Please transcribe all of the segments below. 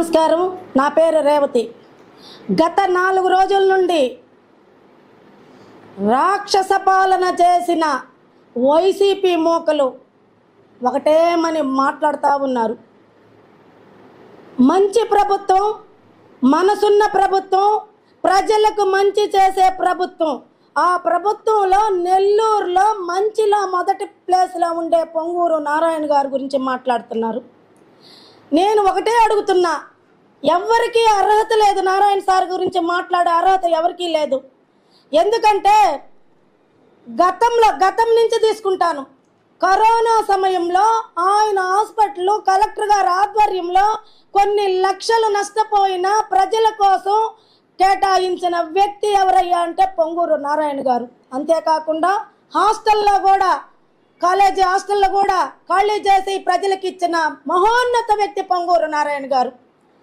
నమస్కారం నా పేరు రేవతి గత నాలుగు రోజుల నుండి రాక్షస పాలన చేసిన వైసీపీ మూకలు ఒకటేమని మాట్లాడుతూ ఉన్నారు మంచి ప్రభుత్వం మనసున్న ప్రభుత్వం ప్రజలకు మంచి చేసే ప్రభుత్వం ఆ ప్రభుత్వంలో నెల్లూరులో మంచిలో మొదటి ప్లేస్లో ఉండే పొంగూరు నారాయణ గారి గురించి మాట్లాడుతున్నారు నేను ఒకటే అడుగుతున్నా ఎవ్వరికీ అర్హత లేదు నారాయణ సార్ గురించి మాట్లాడే అర్హత ఎవరికీ లేదు ఎందుకంటే గతంలో గతం నుంచి తీసుకుంటాను కరోనా సమయంలో ఆయన హాస్పిటల్ కలెక్టర్ గారి ఆధ్వర్యంలో కొన్ని లక్షలు నష్టపోయిన ప్రజల కోసం కేటాయించిన వ్యక్తి ఎవరయ్యా అంటే పొంగూరు నారాయణ గారు అంతేకాకుండా హాస్టల్లో కూడా కాలేజీ హాస్టల్లో కూడా ఖాళీ చేసి ప్రజలకు ఇచ్చిన మహోన్నత వ్యక్తి పొంగూరు నారాయణ గారు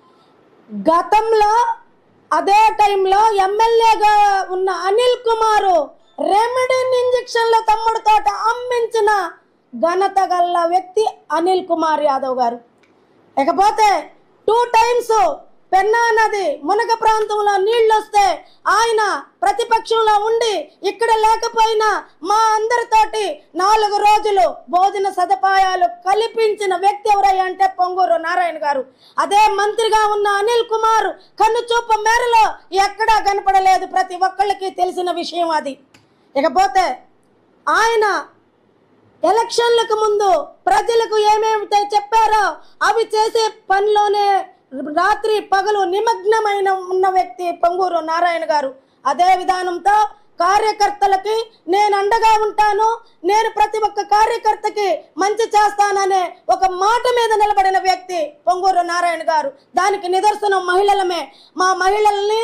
గతంలో అదే టైంలో ఎమ్మెల్యేగా ఉన్న అనిల్ కుమారు రెమెడిన్ ఇంజక్షన్ల తమ్ముడు తోట అమ్మించిన ఘనత గల్ల వ్యక్తి అనిల్ కుమార్ యాదవ్ గారు ఇకపోతే టూ టైమ్స్ పెన్నా నది మునగ ప్రాంతంలో నీళ్ళు వస్తే ఆయన ప్రతిపక్షంలో ఉండి ఇక్కడ లేకపోయినా మా అందరితోటి నాలుగు రోజులు భోజన సదుపాయాలు కల్పించిన వ్యక్తి ఎవరయ్యా అంటే పొంగూరు నారాయణ గారు అదే మంత్రిగా ఉన్న అనిల్ కుమార్ కన్ను చూపు మేరలో ఎక్కడా కనపడలేదు ప్రతి ఒక్కళ్ళకి తెలిసిన విషయం అది ఇకపోతే ఆయన ఎలక్షన్లకు ముందు ప్రజలకు ఏమేమి చెప్పారో అవి చేసే పనిలోనే రాత్రి పగలు నిమగ్నమైన ఉన్న వ్యక్తి పొంగూరు నారాయణ గారు అదే విధానంతో కార్యకర్తలకి నేను అండగా ఉంటాను నేను ప్రతి ఒక్క కార్యకర్తకి మంచి చేస్తాననే ఒక మాట మీద నిలబడిన వ్యక్తి పొంగూరు నారాయణ గారు దానికి నిదర్శనం మహిళలమే మా మహిళల్ని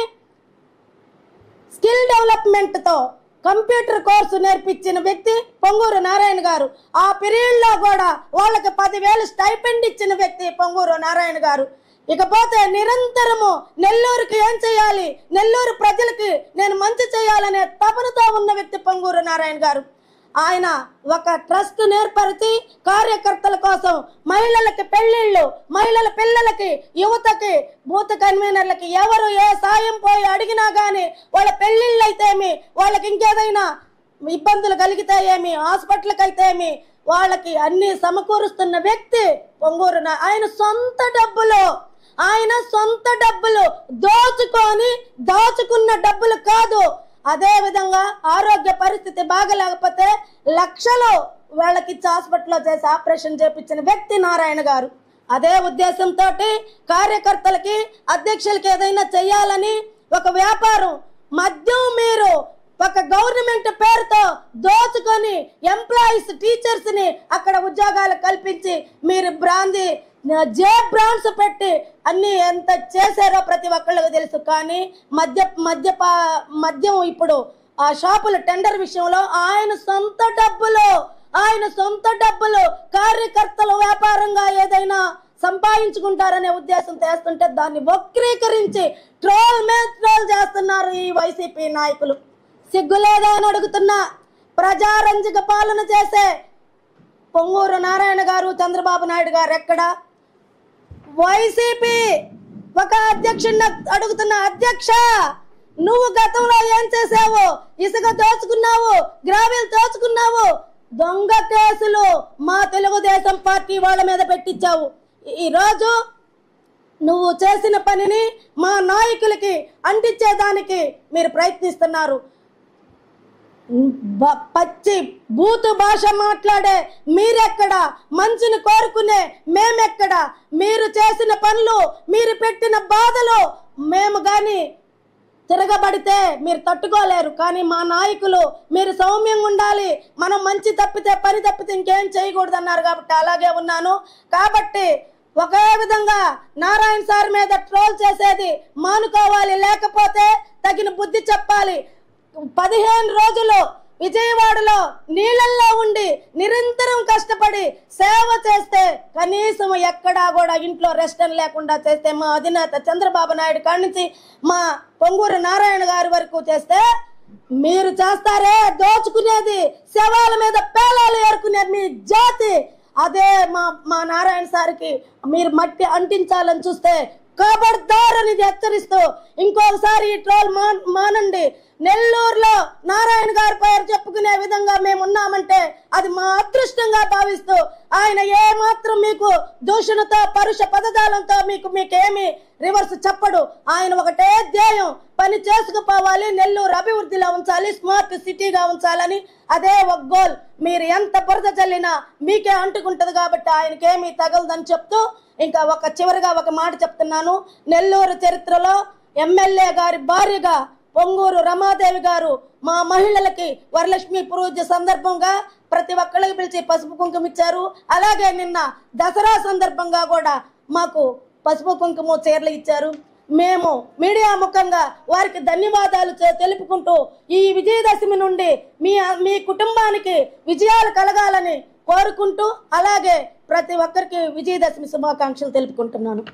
స్కిల్ డెవలప్మెంట్తో కంప్యూటర్ కోర్సు నేర్పించిన వ్యక్తి పొంగూరు నారాయణ గారు ఆ పీరియడ్లో కూడా వాళ్ళకి పదివేలు స్టైపెండ్ ఇచ్చిన వ్యక్తి పొంగూరు నారాయణ గారు ఇకపోతే నిరంతరము నెల్లూరుకి ఏం చేయాలి నెల్లూరు ప్రజలకి నేను మంచి చేయాలనే తపనతో ఉన్న వ్యక్తి పొంగూరు నారాయణ గారు ఆయన ఒక ట్రస్ట్ నేర్పరిచి కార్యకర్తల కోసం మహిళలకి పెళ్లిళ్ళు మహిళల పిల్లలకి యువతకి బూత్ కన్వీనర్లకి ఎవరు ఏ సాయం పోయి అడిగినా కానీ వాళ్ళ పెళ్లిళ్ళు అయితేమి వాళ్ళకి ఇంకేదైనా ఇబ్బందులు కలిగితే ఏమి హాస్పిటల్కి అయితే ఏమి వాళ్ళకి అన్ని సమకూరుస్తున్న వ్యక్తి పొంగూరు నా- ఆయన సొంత డబ్బులు ఆయన సొంత డబ్బులు దోచుకొని దాచుకున్న డబ్బులు కాదు అదే విధంగా ఆరోగ్య పరిస్థితి బాగలేకపోతే లక్షలు వాళ్ళకి ఇచ్చి హాస్పిటల్లో చేసి ఆపరేషన్ చేపించిన వ్యక్తి నారాయణ గారు అదే ఉద్దేశంతో కార్యకర్తలకి అధ్యక్షులకి ఏదైనా చెయ్యాలని ఒక వ్యాపారం మద్యం మీరు ఒక గవర్నమెంట్ పేరుతో దోచుకొని ఎంప్లాయీస్ టీచర్స్ ని అక్కడ ఉద్యోగాలు కల్పించి మీరు బ్రాంది జే బ్రాండ్స్ పెట్టి అన్ని ఎంత చేశారో ప్రతి ఒక్కళ్ళకి తెలుసు కానీ మద్య మద్యప మద్యం ఇప్పుడు ఆ షాపుల టెండర్ విషయంలో ఆయన సొంత డబ్బులు ఆయన సొంత డబ్బులు కార్యకర్తల వ్యాపారంగా ఏదైనా సంపాదించుకుంటారనే ఉద్దేశం చేస్తుంటే దాన్ని వక్రీకరించి ట్రోల్ మీద ట్రోల్ చేస్తున్నారు ఈ వైసీపీ నాయకులు సిగ్గులేదా అని అడుగుతున్నా ప్రజారంజక పాలన చేసే పొంగూరు నారాయణ గారు చంద్రబాబు నాయుడు గారు ఎక్కడ వైసీపీ ఒక అధ్యక్షుడిని అడుగుతున్న అధ్యక్ష నువ్వు గతంలో ఏం చేసావు ఇసుక దోచుకున్నావు గ్రావెల్ దోచుకున్నావు దొంగ కేసులు మా తెలుగుదేశం పార్టీ వాళ్ళ మీద పెట్టించావు ఈ రోజు నువ్వు చేసిన పనిని మా నాయకులకి అంటించేదానికి మీరు ప్రయత్నిస్తున్నారు బ- పచ్చి బూతు భాష మాట్లాడే మీరెక్కడ మంచిని కోరుకునే మేమెక్కడ మీరు చేసిన పనులు మీరు పెట్టిన బాధలు మేము కానీ తిరగబడితే మీరు తట్టుకోలేరు కానీ మా నాయకులు మీరు సౌమ్యంగా ఉండాలి మనం మంచి తప్పితే పని తప్పితే ఇంకేం చేయకూడదు అన్నారు కాబట్టి అలాగే ఉన్నాను కాబట్టి ఒకే విధంగా నారాయణ సార్ మీద ట్రోల్ చేసేది మానుకోవాలి లేకపోతే తగిన బుద్ధి చెప్పాలి పదిహేను రోజులు విజయవాడలో నీళ్ళల్లో ఉండి నిరంతరం కష్టపడి సేవ చేస్తే కనీసం ఎక్కడా కూడా ఇంట్లో రెస్ట్ అని లేకుండా చేస్తే మా అధినేత చంద్రబాబు నాయుడు కాడి నుంచి మా పొంగూరు నారాయణ గారి వరకు చేస్తే మీరు చేస్తారే దోచుకునేది శవాల మీద పేలాలు ఏరుకునే మీ జాతి అదే మా మా నారాయణ సార్కి మీరు మట్టి అంటించాలని చూస్తే కబడ్దారని హెచ్చరిస్తూ ఇంకొకసారి ఈ ట్రోల్ మాన్ మానండి నెల్లూరులో నారాయణ గారి పేరు చెప్పుకునే విధంగా మేము ఉన్నామంటే అది మా అదృష్టంగా భావిస్తూ ఆయన ఏ మాత్రం మీకు దూషణతో పరుష పదజాలంతో మీకు మీకేమి రివర్స్ చెప్పడు ఆయన ఒకటే ధ్యేయం పని చేసుకుపోవాలి నెల్లూరు అభివృద్ధిలో ఉంచాలి స్మార్ట్ సిటీగా ఉంచాలని అదే ఒక గోల్ మీరు ఎంత బురద చల్లినా మీకే అంటుకుంటది కాబట్టి ఆయనకేమీ తగలదని చెప్తూ ఇంకా ఒక చివరిగా ఒక మాట చెప్తున్నాను నెల్లూరు చరిత్రలో ఎమ్మెల్యే గారి భార్యగా పొంగూరు రమాదేవి గారు మా మహిళలకి వరలక్ష్మి పూజ సందర్భంగా ప్రతి ఒక్కళ్ళకి పిలిచి పసుపు కుంకుమ ఇచ్చారు అలాగే నిన్న దసరా సందర్భంగా కూడా మాకు పసుపు కుంకుమ చీరలు ఇచ్చారు మేము మీడియా ముఖంగా వారికి ధన్యవాదాలు చె- తెలుపుకుంటూ ఈ విజయదశమి నుండి మీ మీ కుటుంబానికి విజయాలు కలగాలని కోరుకుంటూ అలాగే ప్రతి ఒక్కరికి విజయదశమి శుభాకాంక్షలు తెలుపుకుంటున్నాను